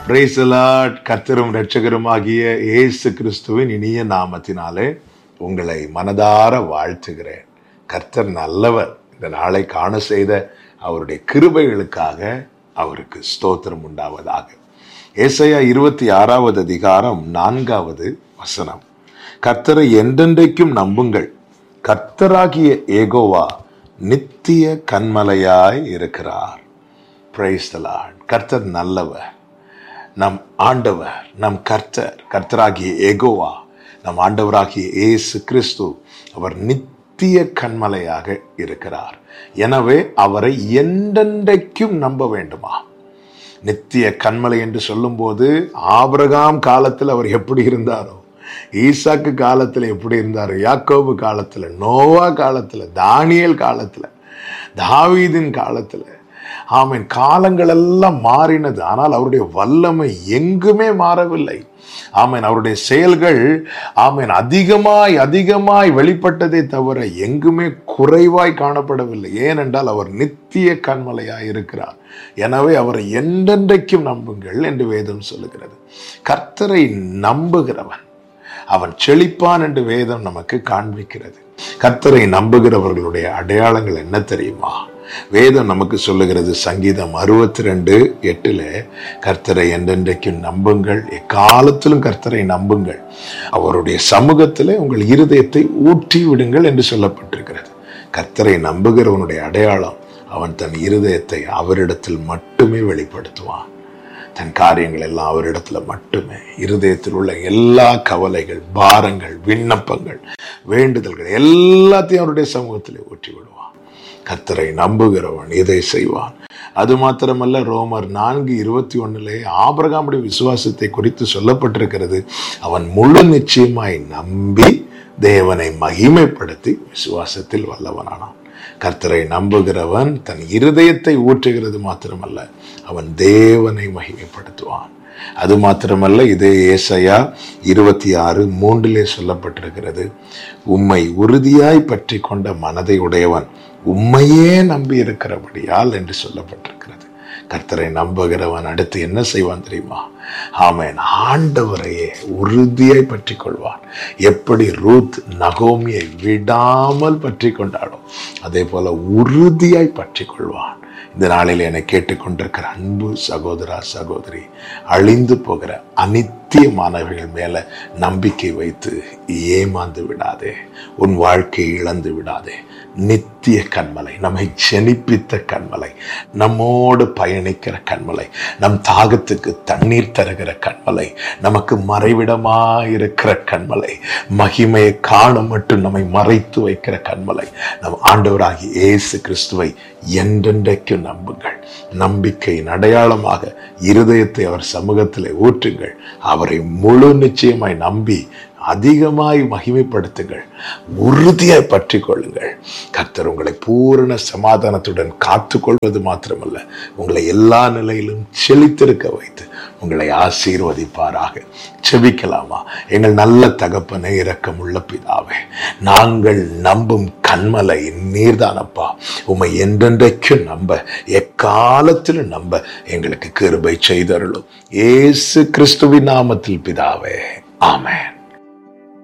பிரைசலாட் கர்த்தரும் இரட்சகருமாகிய இயேசு கிறிஸ்துவின் இனிய நாமத்தினாலே உங்களை மனதார வாழ்த்துகிறேன் கர்த்தர் நல்லவர் இந்த நாளை காண செய்த அவருடைய கிருபைகளுக்காக அவருக்கு ஸ்தோத்திரம் உண்டாவதாக ஏசையா இருபத்தி ஆறாவது அதிகாரம் நான்காவது வசனம் கர்த்தரை என்றென்றைக்கும் நம்புங்கள் கர்த்தராகிய ஏகோவா நித்திய கண்மலையாய் இருக்கிறார் பிரைஸ் கர்த்தர் நல்லவர் நம் ஆண்டவர் நம் கர்த்தர் கர்த்தராகிய ஏகோவா நம் ஆண்டவராகிய இயேசு கிறிஸ்து அவர் நித்திய கண்மலையாக இருக்கிறார் எனவே அவரை என்றென்றைக்கும் நம்ப வேண்டுமா நித்திய கண்மலை என்று சொல்லும்போது ஆபிரகாம் காலத்தில் அவர் எப்படி இருந்தாரோ ஈசாக்கு காலத்தில் எப்படி இருந்தாரோ யாக்கோபு காலத்தில் நோவா காலத்தில் தானியல் காலத்தில் தாவீதின் காலத்தில் ஆமீன் காலங்கள் எல்லாம் மாறினது ஆனால் அவருடைய வல்லமை எங்குமே மாறவில்லை ஆமீன் அவருடைய செயல்கள் ஆமீன் அதிகமாய் அதிகமாய் வெளிப்பட்டதே தவிர எங்குமே குறைவாய் காணப்படவில்லை ஏனென்றால் அவர் நித்திய கண்மலையாய் இருக்கிறார் எனவே அவரை என்றென்றைக்கும் நம்புங்கள் என்று வேதம் சொல்லுகிறது கர்த்தரை நம்புகிறவன் அவன் செழிப்பான் என்று வேதம் நமக்கு காண்பிக்கிறது கர்த்தரை நம்புகிறவர்களுடைய அடையாளங்கள் என்ன தெரியுமா வேதம் நமக்கு சொல்லுகிறது சங்கீதம் அறுபத்தி ரெண்டு எட்டுல கர்த்தரை என்றென்றைக்கும் நம்புங்கள் எக்காலத்திலும் கர்த்தரை நம்புங்கள் அவருடைய சமூகத்தில் உங்கள் இருதயத்தை ஊற்றி விடுங்கள் என்று சொல்லப்பட்டிருக்கிறது கர்த்தரை நம்புகிறவனுடைய அடையாளம் அவன் தன் இருதயத்தை அவரிடத்தில் மட்டுமே வெளிப்படுத்துவான் தன் காரியங்கள் எல்லாம் அவரிடத்துல மட்டுமே இருதயத்தில் உள்ள எல்லா கவலைகள் பாரங்கள் விண்ணப்பங்கள் வேண்டுதல்கள் எல்லாத்தையும் அவருடைய சமூகத்திலே ஊற்றி விடுவான் கத்தரை நம்புகிறவன் இதை செய்வான் அது மாத்திரமல்ல ரோமர் நான்கு இருபத்தி ஒன்னுலே ஆபரகாமுடைய விசுவாசத்தை குறித்து சொல்லப்பட்டிருக்கிறது அவன் முழு நிச்சயமாய் நம்பி தேவனை மகிமைப்படுத்தி விசுவாசத்தில் வல்லவனானான் கர்த்தரை நம்புகிறவன் தன் இருதயத்தை ஊற்றுகிறது மாத்திரமல்ல அவன் தேவனை மகிமைப்படுத்துவான் அது மாத்திரமல்ல இதே ஏசையா இருபத்தி ஆறு மூன்றிலே சொல்லப்பட்டிருக்கிறது உம்மை உறுதியாய் பற்றி கொண்ட மனதை உடையவன் உண்மையே நம்பி இருக்கிறபடியால் என்று சொல்லப்பட்டிருக்கிறது கர்த்தரை நம்புகிறவன் அடுத்து என்ன செய்வான் தெரியுமா ஆமேன் ஆண்டவரையே உறுதியாய் பற்றி கொள்வான் எப்படி ரூத் நகோமியை விடாமல் பற்றி கொண்டாடும் அதே போல உறுதியாய் பற்றி கொள்வான் இந்த நாளில் என்னை கேட்டுக்கொண்டிருக்கிற அன்பு சகோதரா சகோதரி அழிந்து போகிற அனித்தியமானவர்கள் மேல நம்பிக்கை வைத்து ஏமாந்து விடாதே உன் வாழ்க்கையை இழந்து விடாதே நித்திய கண்மலை நம்மை ஜெனிப்பித்த கண்மலை நம்மோடு பயணிக்கிற கண்மலை நம் தாகத்துக்கு தண்ணீர் தருகிற கண்மலை நமக்கு மறைவிடமாயிருக்கிற கண்மலை மகிமையை காண மட்டும் நம்மை மறைத்து வைக்கிற கண்மலை நம் ஆண்டவராகி இயேசு கிறிஸ்துவை என்றென்றைக்கும் நம்புங்கள் நம்பிக்கையின் அடையாளமாக இருதயத்தை அவர் சமூகத்திலே ஊற்றுங்கள் அவரை முழு நிச்சயமாய் நம்பி அதிகமாய் மகிமைப்படுத்துங்கள் உறுதியாய் பற்றி கொள்ளுங்கள் கர்த்தர் உங்களை பூரண சமாதானத்துடன் காத்து கொள்வது மாத்திரமல்ல உங்களை எல்லா நிலையிலும் செழித்திருக்க வைத்து உங்களை ஆசீர்வதிப்பாராக செபிக்கலாமா எங்கள் நல்ல தகப்பனை இரக்கமுள்ள பிதாவே நாங்கள் நம்பும் கண்மலை நீர்தானப்பா உமை என்றென்றைக்கும் நம்ப எக்காலத்திலும் நம்ப எங்களுக்கு கிருபை செய்தருளும் ஏசு கிறிஸ்துவின் நாமத்தில் பிதாவே ஆமேன்